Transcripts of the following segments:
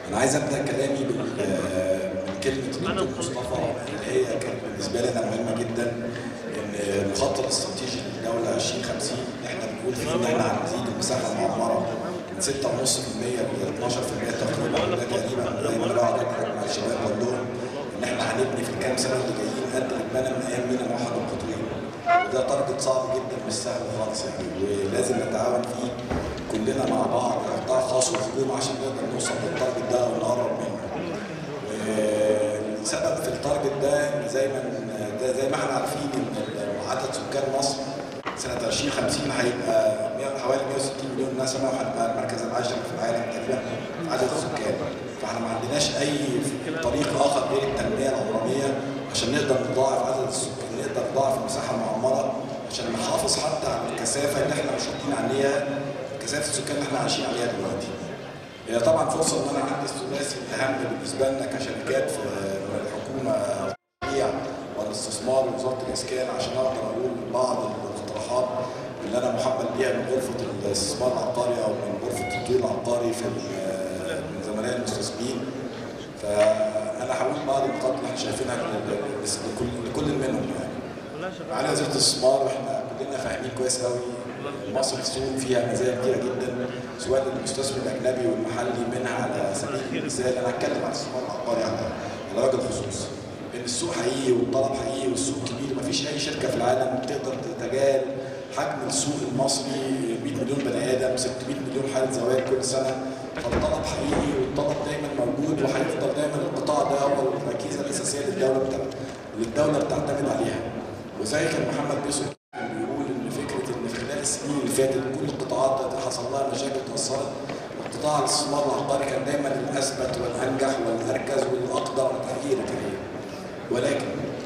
انا عايز ابدا كلامي بال- من كلمه الدكتور مصطفى اللي هي كانت بالنسبه لنا مهمه جدا ان المخطط الاستراتيجي للدوله 2050 احنا بنقول فيه ان احنا هنزيد المساحه المعمره من 6.5% ل 12% تقريبا وده تقريبا زي ما انا بقعد اضحك مع الشباب بقول لهم ان احنا هنبني في الكام سنه اللي جايين قد اللي اتبنى من ايام مينا موحد القطرين وده تارجت صعب جدا مش سهل خالص يعني ولازم نتعاون فيه كلنا مع بعض قطاع خاص وحكومه عشان نقدر نوصل للتارجت ده ونقرب منه. والسبب في التارجت ده ان زي ما ده زي ما احنا عارفين ان عدد سكان مصر سنه 2050 هيبقى مية- حوالي 160 مليون نسمه وهنبقى المركز العاشر في العالم تقريبا في عدد السكان. فاحنا ما عندناش اي طريق اخر غير التنميه العمرانيه عشان نقدر نضاعف عدد السكان نقدر نضاعف المساحه المعمره عشان نحافظ حتى على الكثافه اللي احنا مش واخدين عليها كثافه السكان اللي احنا عايشين عليها دلوقتي. هي طبعا فرصه ان انا عندي الثلاثي الاهم بالنسبه لنا كشركات في من الحكومه التشريع والاستثمار ووزاره الاسكان عشان اقدر اقول بعض الاقتراحات اللي انا محمل بيها من غرفه الاستثمار العقاري او من غرفه التطوير العقاري في ال- من زملاء المستثمرين فانا هقول بعض النقاط اللي احنا شايفينها لل- لكل لكل منهم يعني. معالي وزيره الاستثمار احنا كلنا فاهمين كويس قوي مصر السوق فيها مزايا كتيره جدا سواء للمستثمر الاجنبي والمحلي منها على سبيل المثال انا هتكلم عن الاستثمار العقاري على على وجه الخصوص ان السوق حقيقي والطلب حقيقي والسوق كبير مفيش اي شركه في العالم تقدر تتجاهل حجم السوق المصري 100 مليون بني ادم 600 مليون حاله زواج كل سنه فالطلب حقيقي والطلب دايما موجود وهيفضل دايما القطاع ده هو الركيزه الاساسيه للدوله بتاع اللي الدوله بتعتمد عليها وزي كان محمد بيوسف كان بيقول ان فكره ان خلال السنين اللي فاتت كل القطاعات اللي حصل لها مشاكل اتاثرت قطاع الاستثمار العقاري كان دايما الاثبت والانجح والاركز والاقدر على تحقيق الربحيه ولكن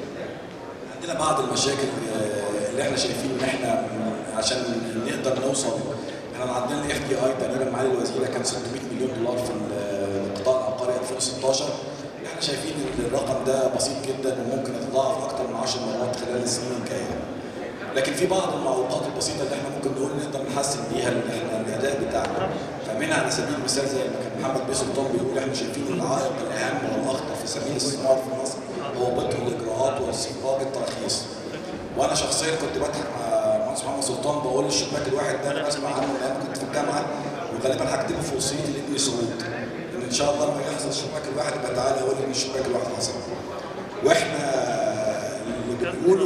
عندنا بعض المشاكل آه، اللي احنا شايفين ان احنا عشان نقدر نوصل احنا عندنا الاف دي اي تقريبا معالي الوزيره كان 600 مليون دولار في القطاع العقاري 2016 احنا شايفين ان الرقم ده بسيط جدا وممكن يتضاعف اكثر من 10 مرات خلال السنين الجايه. لكن في بعض المعوقات البسيطه اللي احنا ممكن نقول نقدر نحسن بيها ال- احنا الاداء بتاعنا فمنها على سبيل المثال زي ما كان محمد بيه سلطان بيقول احنا شايفين العائق الاهم والاخطر في سبيل الاستثمار في مصر هو بطء الاجراءات واستخراج التراخيص وانا شخصيا كنت بضحك مع المهندس محمد سلطان بقول الشباك الواحد ده انا بسمع عنه من ايام كنت في الجامعه وغالبا هكتبه في وصيتي لابني سعود ان ان شاء الله لما يحصل الشباك الواحد يبقى تعالى اقول ان الشباك الواحد حصل واحنا اللي بنقوله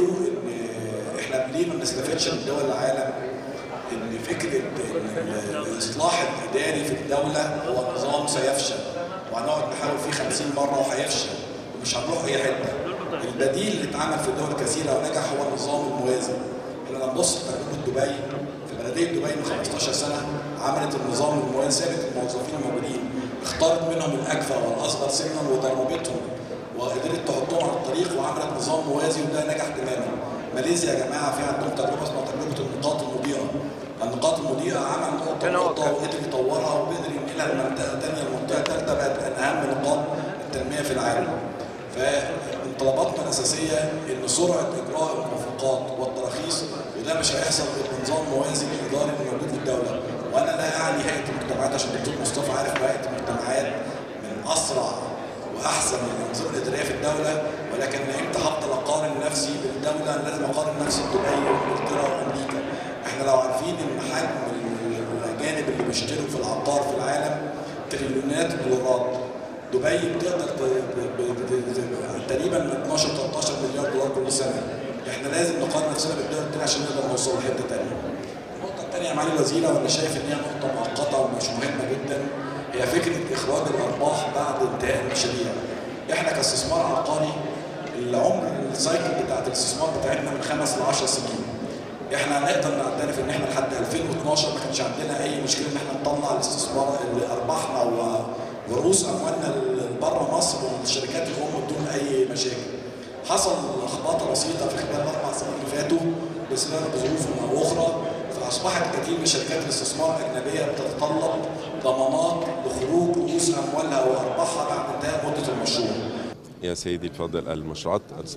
ان احنا ليه ما بنستفادش من دول العالم ان فكره ان الاصلاح الاداري في الدوله هو نظام سيفشل وهنقعد نحاول فيه 50 مره وهيفشل ومش هنروح اي حته البديل اللي اتعمل في دول كثيره ونجح هو النظام الموازي احنا لما نبص في تجربه دبي في بلديه دبي من 15 سنه عملت النظام الموازي سابت الموظفين الموجودين اختارت منهم الاكفأ والاصغر سنا ودربتهم وقدرت تحطهم على الطريق وعملت نظام موازي وده نجح تماما. ماليزيا يا جماعه في عندهم تجربه اسمها تجربه النقاط المضيئه. النقاط المضيئه عمل نقطه نقطه وقدر يطورها وقدر ينقلها لمنطقه ثانيه المنطقه الثالثه بقت من اهم نقاط التنميه في العالم. فمن طلباتنا الاساسيه ان سرعه اجراء الموافقات والتراخيص وده مش هيحصل غير بنظام موازي للاداره اللي موجود في الدوله. وانا لا اعني هيئه المجتمعات عشان الدكتور مصطفى عارف هيئه المجتمعات من اسرع واحسن الانظمه الاداريه في الدوله ولكن امتى هفضل اقارن نفسي بالدوله لازم اقارن نفسي بدبي وانجلترا وامريكا احنا لو عارفين ان حجم الاجانب اللي بيشتروا في العقار في العالم تريليونات الدولارات دبي بتقدر ت- ب- ب- ب- تقريبا 12 13 مليار دولار كل سنه احنا لازم نقارن نفسنا بالدول التانية عشان نقدر نوصل لحته ثانيه النقطة الثانية يا معالي الوزيرة وأنا شايف إن هي نقطة مؤقتة ومش مهمة جدا هي فكرة إخراج الأرباح بعد انتهاء المشاريع. إحنا كاستثمار عقاري العمر السايكل بتاعت الاستثمار بتاعتنا من خمس ل 10 سنين. إحنا نقدر نعترف إن إحنا لحد 2012 ما كانش عندنا أي مشكلة إن إحنا نطلع الاستثمار أرباحنا و- ورؤوس أموالنا بره مصر والشركات الأم بدون أي مشاكل. حصل لخبطه بسيطه في خلال الاربع سنين اللي فاتوا بسبب ظروف او اخرى فاصبحت كثير من شركات الاستثمار الاجنبيه بتتطلب ضمانات لخروج رؤوس اموالها وارباحها بعد انتهاء مده المشروع. يا سيدي الفاضل المشروعات